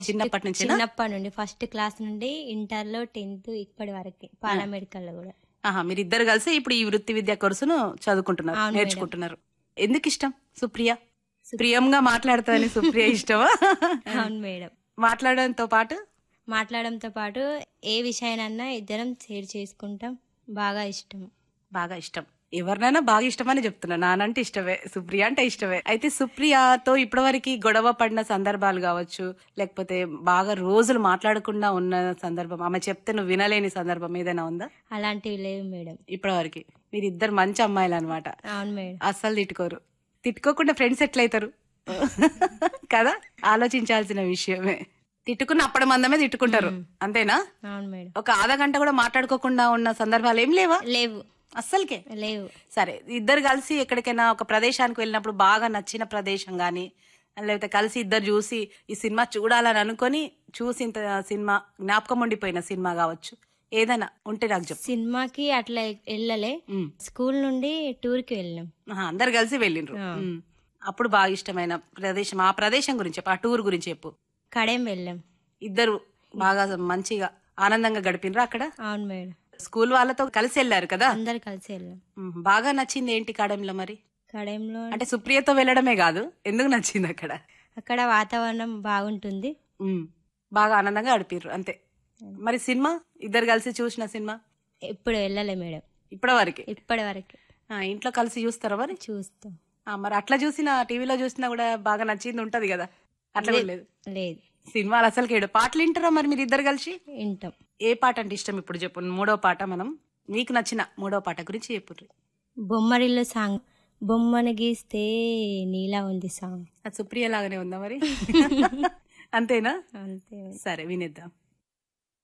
చిన్నప్పటి నుంచి చిన్నప్పటి నుండి ఫస్ట్ క్లాస్ నుండి ఇంటర్ లో టెన్త్ ఇప్పటి వరకు పారామెడికల్ లో కూడా ఆహా మీరు ఇద్దరు కలిసి ఇప్పుడు ఈ వృత్తి విద్యా కోర్సును చదువుకుంటున్నారు అవును మేడం. నేర్చుకుంటున్నారు ఎందుకు ఇష్టం సుప్రియ ప్రియంగా మాట్లాడుతుందని సుప్రియ ఇష్టమా అవును మేడం మాట్లాడడంతో పాటు మాట్లాడడంతో పాటు ఏ విషయానన్నా ఇద్దరం షేర్ చేసుకుంటాం బాగా ఇష్టం బాగా ఇష్టం ఎవరినైనా బాగా ఇష్టమని చెప్తున్నా నానంటే ఇష్టమే సుప్రియ అంటే ఇష్టమే అయితే సుప్రియతో ఇప్పటివరకు గొడవ పడిన సందర్భాలు కావచ్చు లేకపోతే బాగా రోజులు మాట్లాడకుండా ఉన్న సందర్భం ఆమె చెప్తే నువ్వు వినలేని సందర్భం ఏదైనా ఉందా అలాంటివి లేవు మేడం ఇప్పటివరకు మీరు ఇద్దరు మంచి అమ్మాయిలు అనమాట అవును మేడం అస్సలు తిట్టుకోరు తిట్టుకోకుండా ఫ్రెండ్స్ ఎట్లయితారు కదా ఆలోచించాల్సిన విషయమే తిట్టుకున్న అప్పటి మందమే తిట్టుకుంటారు అంతేనా అవును మేడం ఒక ఆధ గంట కూడా మాట్లాడుకోకుండా ఉన్న సందర్భాలు ఏం లేవా లేవు అస్సలకే లేవు సరే ఇద్దరు కలిసి ఎక్కడికైనా ఒక ప్రదేశానికి వెళ్ళినప్పుడు బాగా నచ్చిన ప్రదేశం గాని లేకపోతే కలిసి ఇద్దరు చూసి ఈ సినిమా చూడాలని అనుకొని చూసి ఇంత సినిమా జ్ఞాపకం ఉండిపోయిన సినిమా కావచ్చు ఏదైనా ఉంటే నాకు చెప్పు సినిమాకి అట్లా వెళ్ళలే ఉమ్. స్కూల్ నుండి టూర్ కి వెళ్ళినాం ఆహా, అందరు కలిసి వెళ్ళిండ్రు ఉమ్. అప్పుడు బాగా ఇష్టమైన ప్రదేశం ఆ ప్రదేశం గురించి చెప్పు ఆ టూర్ గురించి చెప్పు కడేం వెళ్ళాం ఇద్దరు బాగా మంచిగా ఆనందంగా గడిపినరా అక్కడ అవును మేడం స్కూల్ వాళ్ళతో కలిసి వెళ్ళారు కదా అందరు కలిసి వెళ్ళాం ఉమ్, బాగా నచ్చింది ఏంటి కాడంలో మరి కడేంలో అంటే సుప్రియతో వెళ్ళడమే కాదు ఎందుకు నచ్చింది అక్కడ అక్కడ వాతావరణం బాగుంటుంది ఉమ్, బాగా ఆనందంగా గడిపిర్రు అంతే మరి సినిమా ఇద్దరు కలిసి చూసిన సినిమా ఎప్పుడు వెళ్ళలే మేడం ఇప్పటి వరకు ఇప్పటి వరకు ఇంట్లో కలిసి చూస్తారా మరి చూస్తాం ఆ, మరి అట్లా చూసిన టీవీలో చూసినా కూడా బాగా నచ్చింది ఉంటది కదా అట్లా కూడా లేదు లేదు సినిమాలు అసలు కేడు పాటలు వింటారా మరి మీరు ఇద్దరు కలిసి వింటాం ఏ పాట అంటే ఇష్టం ఇప్పుడు చెప్పు మూడో పాట మనం మీకు నచ్చిన మూడో పాట గురించి చెప్పు బొమ్మరిల్లు సాంగ్ బొమ్మను గీస్తే నీలా ఉంది సాంగ్ అది సుప్రియ లాగానే ఉందా మరి అంతేనా అంతే సరే వినేద్దాం